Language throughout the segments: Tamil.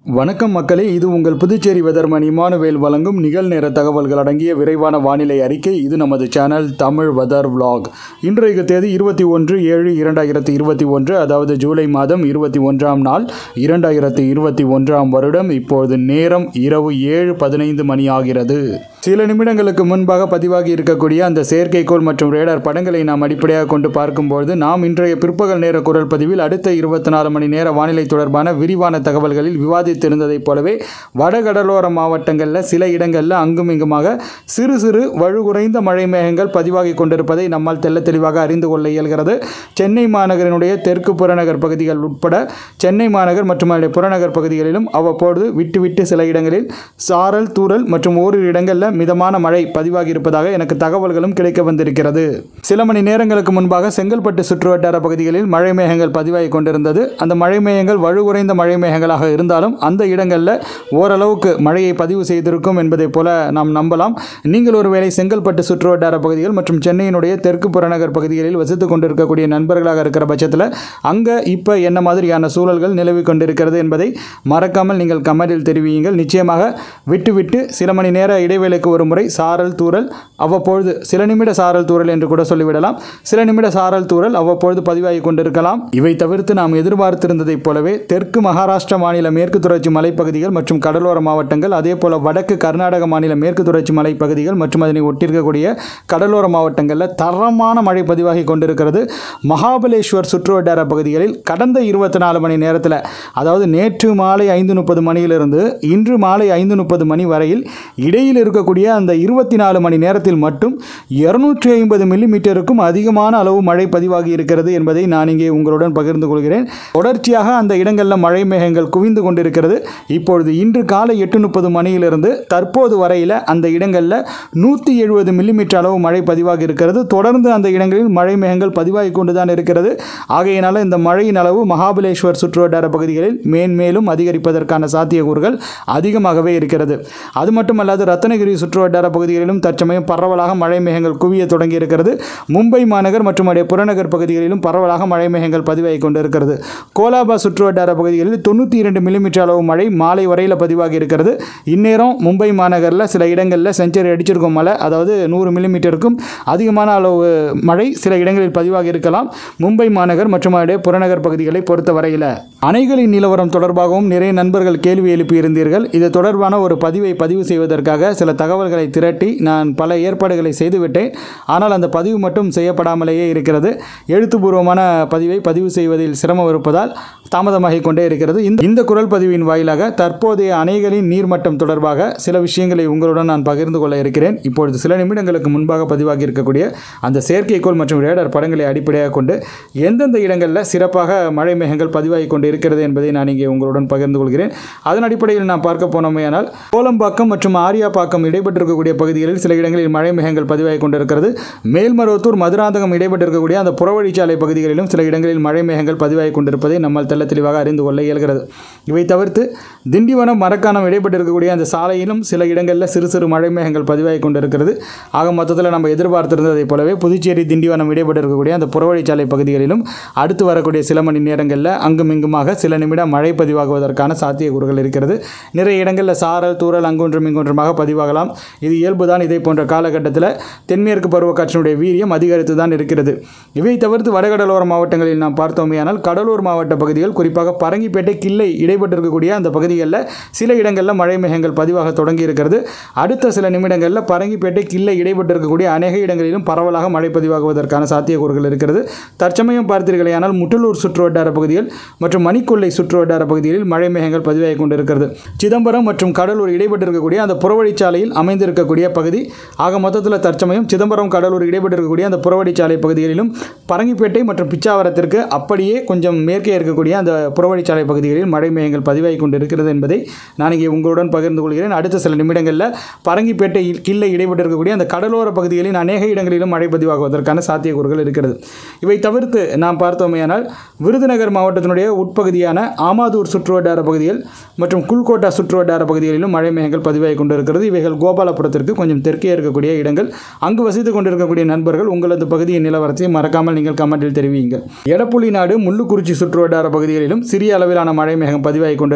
வணக்கம் மக்களே இது உங்கள் புதுச்சேரி வெதர்மன் இமானுவேல் வழங்கும் நிகழ்நேர தகவல்கள் அடங்கிய விரைவான வானிலை அறிக்கை இது நமது சேனல் தமிழ் வெதர் vlog இன்றைய தேதி இருபத்தி ஒன்று ஏழு இரண்டாயிரத்தி இருபத்தி ஒன்று அதாவது ஜூலை மாதம் இருபத்தி ஒன்றாம் நாள் இரண்டாயிரத்தி இருபத்தி ஒன்றாம் வருடம் இப்பொழுது நேரம் இரவு ஏழு பதினைந்து மணி ஆகிறது சில நிமிடங்களுக்கு முன்பாக பதிவாகி இருக்கக்கூடிய அந்த செயற்கைக்கோள் மற்றும் ரேடார் படங்களை நாம் அடிப்படையாக கொண்டு பார்க்கும்பொழுது நாம் இன்றைய பிற்பகல் நேர குரல் பதிவில் அடுத்த இருபத்தி நாலு மணி நேர வானிலை தொடர்பான விரிவான தகவல்களில் விவாதித்திருந்ததைப் போலவே வடகடலோர மாவட்டங்களில் சில இடங்களில் அங்கும் இங்குமாக சிறு சிறு வழுகுறைந்த மழை மேகங்கள் பதிவாகி கொண்டிருப்பதை நம்மால் தெள்ள தெளிவாக அறிந்து கொள்ள இயல்கிறது சென்னை மாநகரினுடைய தெற்கு புறநகர் பகுதிகள் உட்பட சென்னை மாநகர் மற்றும் அதனுடைய புறநகர் பகுதிகளிலும் அவ்வப்பொழுது விட்டு விட்டு சில இடங்களில் சாரல் தூறல் மற்றும் ஓரிரு இடங்களில் மிதமான மழை பதிவாகி இருப்பதாக எனக்கு தகவல்களும் கிடைக்க வந்திருக்கிறது சில மணி நேரங்களுக்கு முன்பாக செங்கல்பட்டு சுற்றுவட்டார பகுதிகளில் மழை மேகங்கள் பதிவாகி கொண்டிருந்தது அந்த மழை மேகங்கள் வலுகுறைந்த மழை மேகங்களாக இருந்தாலும் அந்த இடங்களில் ஓரளவுக்கு மழையை பதிவு செய்திருக்கும் என்பதைப் போல நாம் நம்பலாம் நீங்கள் ஒருவேளை செங்கல்பட்டு சுற்றுவட்டார பகுதிகள் மற்றும் சென்னையினுடைய தெற்கு புறநகர் பகுதிகளில் வசித்துக் கொண்டிருக்கக்கூடிய நண்பர்களாக இருக்கிற பட்சத்தில் அங்கே இப்போ என்ன மாதிரியான சூழல்கள் நிலவி கொண்டிருக்கிறது என்பதை மறக்காமல் நீங்கள் கமெண்டில் தெரிவியுங்கள் நிச்சயமாக விட்டு விட்டு சில மணி நேர இடைவேளைக்கு ஒரு முறை சாரல் தூறல் அவ்வப்பொழுது சில நிமிட சாரல் தூறல் என்று கூட சொல்லிவிடலாம் சில நிமிட சாரல் தூறல் அவ்வப்பொழுது பதிவாகி கொண்டிருக்கலாம் இவை தவிர்த்து நாம் எதிர்பார்த்திருந்ததைப் போலவே தெற்கு மகாராஷ்டிரா மாநில மேற்கு தொடர்ச்சி மலைப்பகுதிகள் மற்றும் கடலோர மாவட்டங்கள் அதே போல வடக்கு கர்நாடக மாநில மேற்கு தொடர்ச்சி மலைப்பகுதிகள் மற்றும் அதனை ஒட்டியிருக்கக்கூடிய கடலோர மாவட்டங்களில் தரமான மழை பதிவாகி கொண்டிருக்கிறது மகாபலேஸ்வர் சுற்றுவட்டார பகுதிகளில் கடந்த இருபத்தி நாலு மணி நேரத்தில் அதாவது நேற்று மாலை ஐந்து முப்பது மணியிலிருந்து இன்று மாலை ஐந்து முப்பது மணி வரையில் இடையில் இருக்கக்கூடிய அந்த இருபத்தி நாலு மணி நேரத்தில் மட்டும் இருநூற்றி ஐம்பது மில்லிமீட்டருக்கும் அதிகமான அளவு மழை பதிவாகி இருக்கிறது என்பதை நான் இங்கே உங்களுடன் பகிர்ந்து கொள்கிறேன் தொடர்ச்சியாக அந்த இடங்களில் மழை மேகங்கள் குவிந்து கொண்டிருக்கிறது இப்பொழுது இன்று காலை எட்டு முப்பது மணியிலிருந்து தற்போது வரையில் அந்த இடங்களில் நூற்றி எழுபது மில்லிமீட்டர் அளவு மழை பதிவாகி இருக்கிறது தொடர்ந்து அந்த இடங்களில் மழை மேகங்கள் பதிவாகி கொண்டு தான் இருக்கிறது ஆகையினால இந்த மழையின் அளவு மகாபலேஸ்வர் சுற்றுவட்டார பகுதிகளில் மேன்மேலும் அதிகரிப்பதற்கான சாத்தியக்கூறுகள் அதிகமாகவே இருக்கிறது அது மட்டுமல்லாது ரத்னகிரி சுற்றுவட்டார பகுதிகளிலும் தற்சமயம் பரவலாக மழை மேகங்கள் குவிய தொடங்கி இருக்கிறது மும்பை மாநகர் மற்றும் அடைய புறநகர் பகுதிகளிலும் பரவலாக மழை மேகங்கள் பதிவாகி கொண்டிருக்கிறது கோலாபா சுற்றுவட்டார பகுதிகளில் தொண்ணூற்றி இரண்டு மில்லிமீட்டர் அளவு மழை மாலை வரையில் பதிவாகி இருக்கிறது இந்நேரம் மும்பை மாநகரில் சில இடங்களில் செஞ்சுரி அடிச்சிருக்கும் மழை அதாவது நூறு மில்லிமீட்டருக்கும் அதிகமான அளவு மழை சில இடங்களில் பதிவாகி இருக்கலாம் மும்பை மாநகர் மற்றும் அதனுடைய புறநகர் பகுதிகளை பொறுத்த வரையில் அணைகளின் நிலவரம் தொடர்பாகவும் நிறைய நண்பர்கள் கேள்வி எழுப்பியிருந்தீர்கள் இது தொடர்பான ஒரு பதிவை பதிவு செய்வதற்காக சில தகவல்களை திரட்டி நான் பல ஏற்பாடுகளை செய்துவிட்டேன் ஆனால் அந்த பதிவு மட்டும் செய்யப்படாமலேயே இருக்கிறது எழுத்துப்பூர்வமான பதிவை பதிவு செய்வதில் சிரமம் இருப்பதால் தாமதமாகிக் கொண்டே இருக்கிறது இந்த இந்த குரல் பதிவின் வாயிலாக தற்போதைய அணைகளின் நீர்மட்டம் தொடர்பாக சில விஷயங்களை உங்களுடன் நான் பகிர்ந்து கொள்ள இருக்கிறேன் இப்பொழுது சில நிமிடங்களுக்கு முன்பாக பதிவாகி இருக்கக்கூடிய அந்த செயற்கைக்கோள் மற்றும் ரேடார் படங்களை அடிப்படையாக கொண்டு எந்தெந்த இடங்களில் சிறப்பாக மழை மேகங்கள் பதிவாகி கொண்டு இருக்கிறது என்பதை நான் இங்கே உங்களுடன் பகிர்ந்து கொள்கிறேன் அதன் அடிப்படையில் நாம் பார்க்க போனோமேயானால் கோலம்பாக்கம் மற்றும் ஆரியாப்பாக்கம் இடைப்பட்டிருக்கக்கூடிய பகுதிகளில் சில இடங்களில் மழை மேகங்கள் பதிவாகி கொண்டிருக்கிறது மேல்மருவத்தூர் மதுராந்தகம் இடைப்பட்டிருக்கக்கூடிய அந்த புறவழிச்சாலை பகுதிகளிலும் சில இடங்களில் மழை மேகங்கள் பதிவாகி கொண்டிருப்பதை நம்மால் தெள்ள தெளிவாக அறிந்து கொள்ள இயல்கிறது இவை தவிர்த்து திண்டிவனம் மரக்காணம் இடைப்பட்டிருக்கக்கூடிய அந்த சாலையிலும் சில இடங்களில் சிறு சிறு மழை மேகங்கள் பதிவாகி கொண்டிருக்கிறது ஆக மொத்தத்தில் நம்ம எதிர்பார்த்திருந்ததைப் போலவே புதுச்சேரி திண்டிவனம் இடைப்பட்டிருக்கக்கூடிய அந்த புறவழிச்சாலை பகுதிகளிலும் அடுத்து வரக்கூடிய சில மணி நேரங்களில் அங்கும் இங்குமாக சில நிமிடம் மழை பதிவாகுவதற்கான சாத்தியக்கூறுகள் இருக்கிறது நிறைய இடங்களில் சாரல் தூறல் அங்கொன்றும் இங்கொன்றுமாக பதிவாகலாம் இது இயல்புதான் இதை போன்ற காலகட்டத்தில் தென்மேற்கு பருவக்காற்றினுடைய வீரியம் அதிகரித்து தான் இருக்கிறது இவை தவிர்த்து வடகடலோர மாவட்டங்களில் நாம் பார்த்தோமேயானால் கடலூர் மாவட்ட பகுதிகள் குறிப்பாக பரங்கிப்பேட்டை கிள்ளை இடைப்பட்டிருக்கக்கூடிய அந்த பகுதிகளில் சில இடங்களில் மழை மேகங்கள் பதிவாக தொடங்கி இருக்கிறது அடுத்த சில நிமிடங்களில் பரங்கிப்பேட்டை கிள்ளை இடைப்பட்டிருக்கக்கூடிய அநேக இடங்களிலும் பரவலாக மழை பதிவாகுவதற்கான சாத்தியக்கூறுகள் இருக்கிறது தற்சமயம் பார்த்தீர்களேயானால் முட்டலூர் சுற்றுவட்டார பகுதிகள் மற்றும் மணிக்கொள்ளை சுற்றுவட்டார பகுதிகளில் மழை மேகங்கள் பதிவாகி கொண்டிருக்கிறது சிதம்பரம் மற்றும் கடலூர் இடைப்பட்டிருக்கக்கூடிய அந்த புறவழிச்சாலையில் அமைந்திருக்கக்கூடிய பகுதி ஆக மொத்தத்தில் தற்சமயம் சிதம்பரம் கடலூர் இடைப்பட்டிருக்கக்கூடிய அந்த புறவழிச்சாலை பகுதிகளிலும் பரங்கிப்பேட்டை மற்றும் பிச்சாவரத்திற்கு அப்படியே கொஞ்சம் மேற்கே இருக்கக்கூடிய அந்த புறவழிச்சாலை பகுதிகளில் மழை மேகங்கள் பதிவாகி கொண்டிருக்கிறது என்பதை நான் இங்கே உங்களுடன் பகிர்ந்து கொள்கிறேன் அடுத்த சில நிமிடங்களில் பரங்கிப்பேட்டை கிள்ளை இடைப்பட்டிருக்கக்கூடிய அந்த கடலோர பகுதிகளின் அநேக இடங்களிலும் மழை பதிவாகுவதற்கான சாத்தியக்கூறுகள் இருக்கிறது இவை தவிர்த்து நாம் பார்த்தோமேயானால் விருதுநகர் மாவட்டத்தினுடைய உட்பகுதியான ஆமாதூர் சுற்றுவட்டார பகுதிகள் மற்றும் குல்கோட்டா சுற்றுவட்டார பகுதிகளிலும் மழை மேகங்கள் பதிவாகி கொண்டிருக்கிறது இவைகள் கோபாலபுரத்திற்கு கொஞ்சம் தெற்கே இருக்கக்கூடிய இடங்கள் அங்கு வசித்துக் கொண்டிருக்கக்கூடிய நண்பர்கள் உங்களது பகுதியின் நிலவரத்தை மறக்காமல் நீங்கள் கமெண்டில் தெரிவியுங்கள் எடப்புலி நாடு முள்ளுக்குறிச்சி சுற்றுவட்டார பகுதிகளிலும் சிறிய அளவிலான மழை மேகம் பதிவாகி கொண்டிருக்கிறது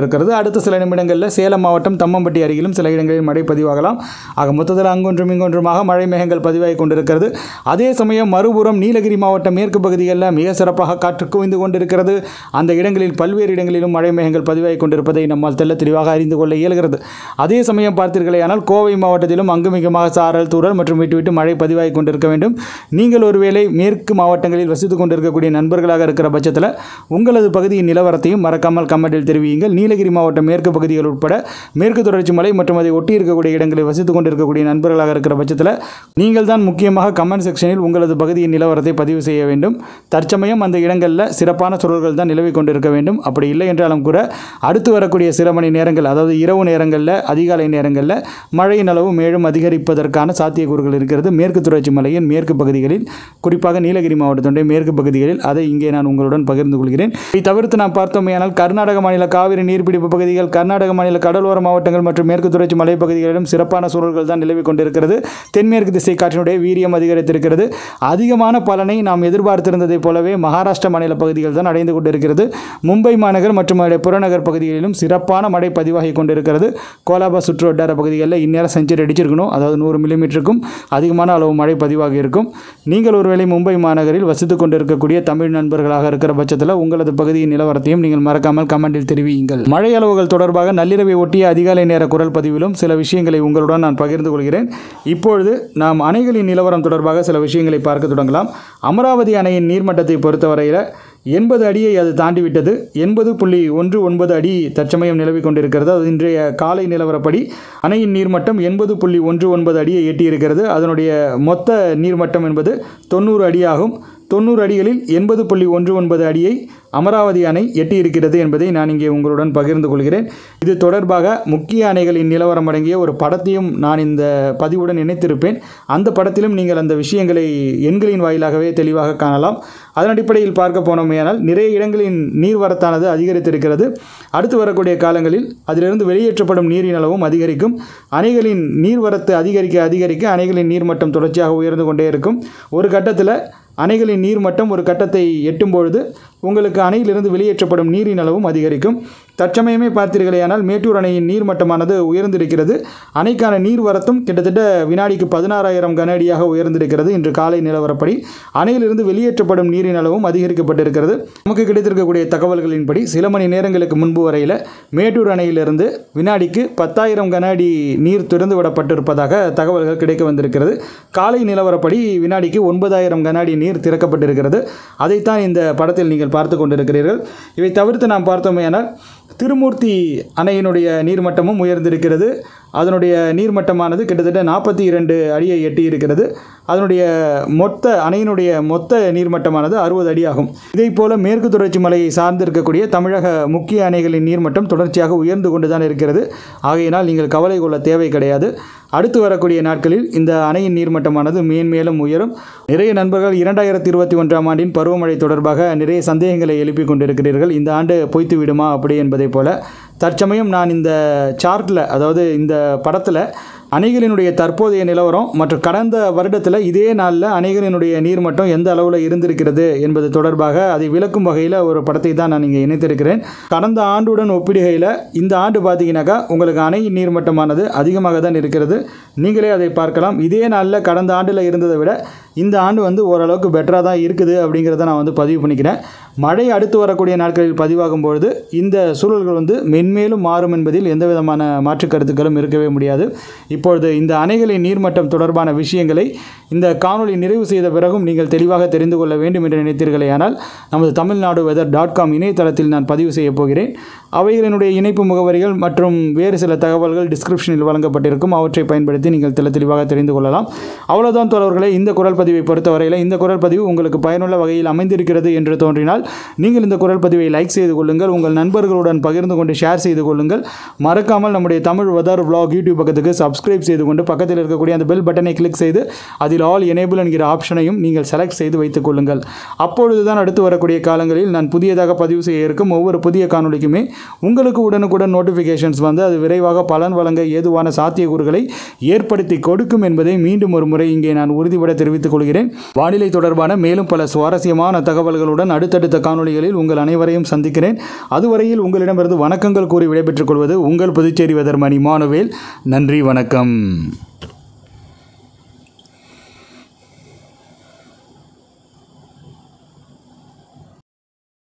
கொண்டிருக்கிறது அடுத்த சில நிமிடங்களில் சேலம் மாவட்டம் தம்மம்பட்டி அருகிலும் சில இடங்களில் மழை பதிவாகலாம் ஆக மொத்தத்தில் அங்கொன்றும் இங்கொன்றுமாக மழை மேகங்கள் பதிவாகி கொண்டிருக்கிறது அதே சமயம் மறுபுறம் நீலகிரி மாவட்டம் மேற்கு பகுதிகளில் மிக சிறப்பாக காற்று குவிந்து கொண்டிருக்கிறது அந்த இடங்களில் பல்வேறு இடங்களிலும் மழை மேகங்கள் பதிவாகி கொண்டிருப்பதை நம்மால் தெல்ல தெளிவாக அறிந்து கொள்ள இயல்கிறது அதே சமயம் பார்த்தீர்களேயானால் கோவை மாவட்டத்திலும் அங்குமிகமாக சாரல் தூறல் மற்றும் விட்டு விட்டு மழை பதிவாகி கொண்டிருக்க வேண்டும் நீங்கள் ஒருவேளை மேற்கு மாவட்டங்களில் வசித்துக் கொண்டிருக்கக்கூடிய நண்பர்களாக இருக்கிற பட்சத்தில் உங்களது பகுதியின் நிலவரத்தையும் மறக்காமல் கமெண்டில் தெரிவியுங்கள் நீலகிரி மாவட்டம் மேற்கு பகுதிகள் உட்பட மேற்கு தொடர்ச்சி மலை மற்றும் அதை ஒட்டி இருக்கக்கூடிய இடங்களில் வசித்துக் கொண்டிருக்கக்கூடிய நண்பர்களாக இருக்கிற பட்சத்தில் நீங்கள் தான் முக்கியமாக கமெண்ட் செக்ஷனில் உங்களது பகுதியின் நிலவரத்தை பதிவு செய்ய வேண்டும் தற்சமயம் அந்த இடங்களில் சிறப்பான சூழல்கள் தான் நிலவி கொண்டிருக்க வேண்டும் அப்படி இல்லை என்றாலும் கூட அடுத்து வரக்கூடிய சில மணி நேரங்கள் அதாவது இரவு நேரங்களில் அதிகாலை நேரங்களில் மழையின் அளவு மேலும் அதிகரிப்பதற்கான சாத்தியக்கூறுகள் இருக்கிறது மேற்கு தொடர்ச்சி மலையின் மேற்கு பகுதிகளில் குறிப்பாக நீலகிரி மாவட்டத்துடைய மேற்கு பகுதிகளில் அதை இங்கே நான் உங்களுடன் பகிர்ந்து கொள்கிறேன் இதை தவிர்த்து நாம் பார்த்தோமேயானால் கர்நாடக மாநில காவிரி நீர்பிடிப்பு பகுதிகள் கர்நாடக மாநில கடலோர மாவட்டங்கள் மற்றும் மேற்கு தொடர்ச்சி மலைப்பகுதிகளிலும் சிறப்பான சூழல்கள் தான் நிலவி கொண்டிருக்கிறது தென்மேற்கு திசை காற்றினுடைய வீரியம் அதிகரித்திருக்கிறது அதிகமான பலனை நாம் எதிர்பார்த்திருந்ததைப் போலவே மகாராஷ்டிரா மாநில பகுதிகள் தான் அடைந்து கொண்டிருக்கிறது மும்பை மாநகர் மற்றும் அதனுடைய புறநகர் பகுதிகளிலும் சிறப்பான மழை பதிவாகி கொண்டிருக்கிறது கோலாபா சுற்று வட்டார பகுதிகளில் இந்நேரம் செஞ்சுரி அடிச்சிருக்கணும் அதாவது நூறு மில்லிமீட்டருக்கும் அதிகமான அளவு மழை பதிவாகி இருக்கும் நீங்கள் ஒருவேளை மும்பை மாநகரில் வசித்துக் கொண்டிருக்கக்கூடிய தமிழ் நண்பர்களாக இருக்கிற பட்சத்தில் உங்களது பகுதியின் நிலவரத்தையும் நீங்கள் மறக்காமல் கமெண்டில் தெரிவியுங்கள் மழை அளவுகள் தொடர்பாக நள்ளிரவை ஒட்டிய அதிகாலை நேர குரல் பதிவிலும் சில விஷயங்களை உங்களுடன் நான் பகிர்ந்து கொள்கிறேன் இப்பொழுது நாம் அணைகளின் நிலவரம் தொடர்பாக சில விஷயங்களை பார்க்க தொடங்கலாம் அமராவதி அணையின் நீர்மட்டத்தை பொறுத்தவரையில் எண்பது அடியை அது தாண்டிவிட்டது எண்பது புள்ளி ஒன்று ஒன்பது அடி தற்சமயம் நிலவி கொண்டிருக்கிறது அது இன்றைய காலை நிலவரப்படி அணையின் நீர்மட்டம் எண்பது புள்ளி ஒன்று ஒன்பது அடியை எட்டியிருக்கிறது அதனுடைய மொத்த நீர்மட்டம் என்பது தொண்ணூறு அடியாகும் தொண்ணூறு அடிகளில் எண்பது புள்ளி ஒன்று ஒன்பது அடியை அமராவதி அணை எட்டியிருக்கிறது என்பதை நான் இங்கே உங்களுடன் பகிர்ந்து கொள்கிறேன் இது தொடர்பாக முக்கிய அணைகளின் நிலவரம் அடங்கிய ஒரு படத்தையும் நான் இந்த பதிவுடன் இணைத்திருப்பேன் அந்த படத்திலும் நீங்கள் அந்த விஷயங்களை எண்களின் வாயிலாகவே தெளிவாக காணலாம் அதன் அடிப்படையில் பார்க்க போனோமேயானால் நிறைய இடங்களின் நீர்வரத்தானது அதிகரித்திருக்கிறது அடுத்து வரக்கூடிய காலங்களில் அதிலிருந்து வெளியேற்றப்படும் நீரின் அளவும் அதிகரிக்கும் அணைகளின் நீர்வரத்து அதிகரிக்க அதிகரிக்க அணைகளின் நீர்மட்டம் தொடர்ச்சியாக உயர்ந்து கொண்டே இருக்கும் ஒரு கட்டத்தில் அணைகளின் நீர்மட்டம் ஒரு கட்டத்தை எட்டும் பொழுது உங்களுக்கு அணையிலிருந்து வெளியேற்றப்படும் நீரின் அளவும் அதிகரிக்கும் தற்சமயமே பார்த்தீர்களேயானால் மேட்டூர் அணையின் நீர்மட்டமானது உயர்ந்திருக்கிறது அணைக்கான நீர்வரத்தும் கிட்டத்தட்ட வினாடிக்கு பதினாறாயிரம் கன அடியாக உயர்ந்திருக்கிறது இன்று காலை நிலவரப்படி அணையிலிருந்து வெளியேற்றப்படும் நீரின் அளவும் அதிகரிக்கப்பட்டிருக்கிறது நமக்கு கிடைத்திருக்கக்கூடிய தகவல்களின்படி சில மணி நேரங்களுக்கு முன்பு வரையில் மேட்டூர் அணையிலிருந்து வினாடிக்கு பத்தாயிரம் கன அடி நீர் திறந்து விடப்பட்டிருப்பதாக தகவல்கள் கிடைக்க வந்திருக்கிறது காலை நிலவரப்படி வினாடிக்கு ஒன்பதாயிரம் கன அடி நீர் திறக்கப்பட்டிருக்கிறது அதைத்தான் இந்த படத்தில் நீங்கள் பார்த்து கொண்டிருக்கிறீர்கள் இவை தவிர்த்து நாம் பார்த்தோமேயானால் திருமூர்த்தி அணையினுடைய நீர்மட்டமும் உயர்ந்திருக்கிறது அதனுடைய நீர்மட்டமானது கிட்டத்தட்ட நாற்பத்தி இரண்டு அடியை எட்டி இருக்கிறது அதனுடைய மொத்த அணையினுடைய மொத்த நீர்மட்டமானது அறுபது அடி ஆகும் இதைப் போல மேற்கு தொடர்ச்சி மலையை சார்ந்து இருக்கக்கூடிய தமிழக முக்கிய அணைகளின் நீர்மட்டம் தொடர்ச்சியாக உயர்ந்து கொண்டு தான் இருக்கிறது ஆகையினால் நீங்கள் கவலை கொள்ள தேவை கிடையாது அடுத்து வரக்கூடிய நாட்களில் இந்த அணையின் நீர்மட்டமானது மேன்மேலும் உயரும் நிறைய நண்பர்கள் இரண்டாயிரத்தி இருபத்தி ஒன்றாம் ஆண்டின் பருவமழை தொடர்பாக நிறைய சந்தேகங்களை எழுப்பிக் கொண்டிருக்கிறீர்கள் இந்த ஆண்டு பொய்த்து விடுமா அப்படி என்பதைப் போல தற்சமயம் நான் இந்த சார்ட்டில் அதாவது இந்த படத்தில் அணைகளினுடைய தற்போதைய நிலவரம் மற்றும் கடந்த வருடத்தில் இதே நாளில் அணைகளினுடைய நீர்மட்டம் எந்த அளவில் இருந்திருக்கிறது என்பது தொடர்பாக அதை விளக்கும் வகையில் ஒரு படத்தை தான் நான் இங்கே இணைத்திருக்கிறேன் கடந்த ஆண்டுடன் ஒப்பிடுகையில் இந்த ஆண்டு பார்த்தீங்கன்னாக்கா உங்களுக்கு அணையின் நீர்மட்டமானது அதிகமாக தான் இருக்கிறது நீங்களே அதை பார்க்கலாம் இதே நாளில் கடந்த ஆண்டில் இருந்ததை விட இந்த ஆண்டு வந்து ஓரளவுக்கு பெட்டராக தான் இருக்குது அப்படிங்கிறத நான் வந்து பதிவு பண்ணிக்கிறேன் மழை அடுத்து வரக்கூடிய நாட்களில் பதிவாகும் பொழுது இந்த சூழல்கள் வந்து மென்மேலும் மாறும் என்பதில் எந்த விதமான மாற்று கருத்துக்களும் இருக்கவே முடியாது இப்பொழுது இந்த அணைகளின் நீர்மட்டம் தொடர்பான விஷயங்களை இந்த காணொளி நிறைவு செய்த பிறகும் நீங்கள் தெளிவாக தெரிந்து கொள்ள வேண்டும் என்று நினைத்தீர்களேயானால் நமது தமிழ்நாடு வெதர் டாட் காம் இணையதளத்தில் நான் பதிவு செய்ய போகிறேன் அவைகளினுடைய இணைப்பு முகவரிகள் மற்றும் வேறு சில தகவல்கள் டிஸ்கிரிப்ஷனில் வழங்கப்பட்டிருக்கும் அவற்றை பயன்படுத்தி நீங்கள் தெல தெளிவாக தெரிந்து கொள்ளலாம் அவ்வளோதான் தோழர்களே இந்த குரல் பதிவை பொறுத்தவரையில் இந்த குரல் பதிவு உங்களுக்கு பயனுள்ள வகையில் அமைந்திருக்கிறது என்று தோன்றினால் நீங்கள் இந்த குரல் பதிவை லைக் செய்து கொள்ளுங்கள் உங்கள் நண்பர்களுடன் பகிர்ந்து கொண்டு ஷேர் செய்து கொள்ளுங்கள் மறக்காமல் நம்முடைய தமிழ் வெதர் vlog யூடியூப் பக்கத்துக்கு சப்ஸ்கிரைப் செய்து கொண்டு பக்கத்தில் இருக்கக்கூடிய அந்த பெல் பட்டனை கிளிக் செய்து அதில் ஆல் எனேபிள் என்கிற ஆப்ஷனையும் நீங்கள் செலக்ட் செய்து வைத்துக் கொள்ளுங்கள் அப்பொழுது தான் அடுத்து வரக்கூடிய காலங்களில் நான் புதியதாக பதிவு செய்ய இருக்கும் ஒவ்வொரு புதிய காணொளிக்குமே உங்களுக்கு உடனுக்குடன் நோட்டிஃபிகேஷன்ஸ் வந்து அது விரைவாக பலன் வழங்க ஏதுவான சாத்தியக்கூறுகளை ஏற்படுத்தி கொடுக்கும் என்பதை மீண்டும் ஒரு முறை இங்கே நான் உறுதிபட தெரிவித்துக் கொள்கிறேன் வானிலை தொடர்பான மேலும் பல சுவாரஸ்யமான தகவல்களுடன் அடுத்தடுத்த அடுத்தடுத்த காணொளிகளில் உங்கள் அனைவரையும் சந்திக்கிறேன் அதுவரையில் உங்களிடமிருந்து வணக்கங்கள் கூறி விடைபெற்றுக் கொள்வது உங்கள் புதுச்சேரி வெதர்மணி மானுவேல் நன்றி வணக்கம்